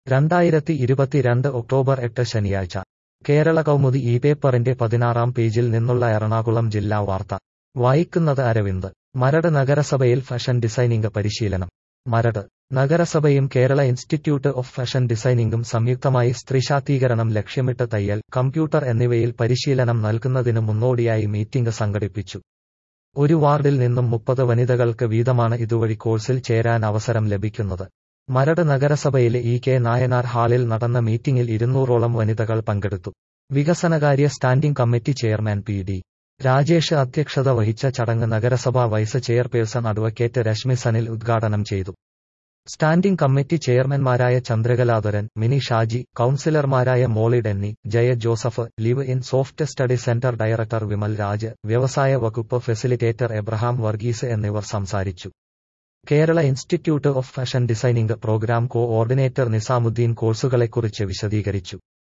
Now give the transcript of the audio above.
രണ്ടായിരത്തി ഇരുപത്തിരണ്ട് ഒക്ടോബർ എട്ട് ശനിയാഴ്ച കേരള കൗമുദി ഈ പേപ്പറിന്റെ പതിനാറാം പേജിൽ നിന്നുള്ള എറണാകുളം ജില്ലാ വാർത്ത വായിക്കുന്നത് അരവിന്ദ് മരട് നഗരസഭയിൽ ഫാഷൻ ഡിസൈനിംഗ് പരിശീലനം മരട് നഗരസഭയും കേരള ഇൻസ്റ്റിറ്റ്യൂട്ട് ഓഫ് ഫാഷൻ ഡിസൈനിംഗും സംയുക്തമായി സ്ത്രീശാക്തീകരണം ലക്ഷ്യമിട്ട് തയ്യൽ കമ്പ്യൂട്ടർ എന്നിവയിൽ പരിശീലനം നൽകുന്നതിന് മുന്നോടിയായി മീറ്റിംഗ് സംഘടിപ്പിച്ചു ഒരു വാർഡിൽ നിന്നും മുപ്പത് വനിതകൾക്ക് വീതമാണ് ഇതുവഴി കോഴ്സിൽ ചേരാൻ അവസരം ലഭിക്കുന്നത് മരട് നഗരസഭയിലെ ഇ കെ നായനാർ ഹാളിൽ നടന്ന മീറ്റിംഗിൽ ഇരുന്നൂറോളം വനിതകൾ പങ്കെടുത്തു വികസനകാര്യ standing committee chairman P D Rajesh അധ്യക്ഷത വഹിച്ച ചടങ്ങ് നഗരസഭാ vice chairperson advocate Reshmi Sanil ഉദ്ഘാടനം ചെയ്തു സ്റ്റാൻഡിംഗ് കമ്മിറ്റി ചെയർമാൻമാരായ ചന്ദ്രകലാധരൻ മിനി ഷാജി കൌൺസിലർമാരായ Molly Denny Jaya Joseph live in soft study centre director Vimal Raj വ്യവസായ വകുപ്പ് ഫെസിലിറ്റേറ്റർ എബ്രഹാം വർഗീസ് എന്നിവർ സംസാരിച്ചു Kerala institute of fashion designing programme coordinator Nizamuddin കോഴ്സുകളെക്കുറിച്ച് വിശദീകരിച്ചു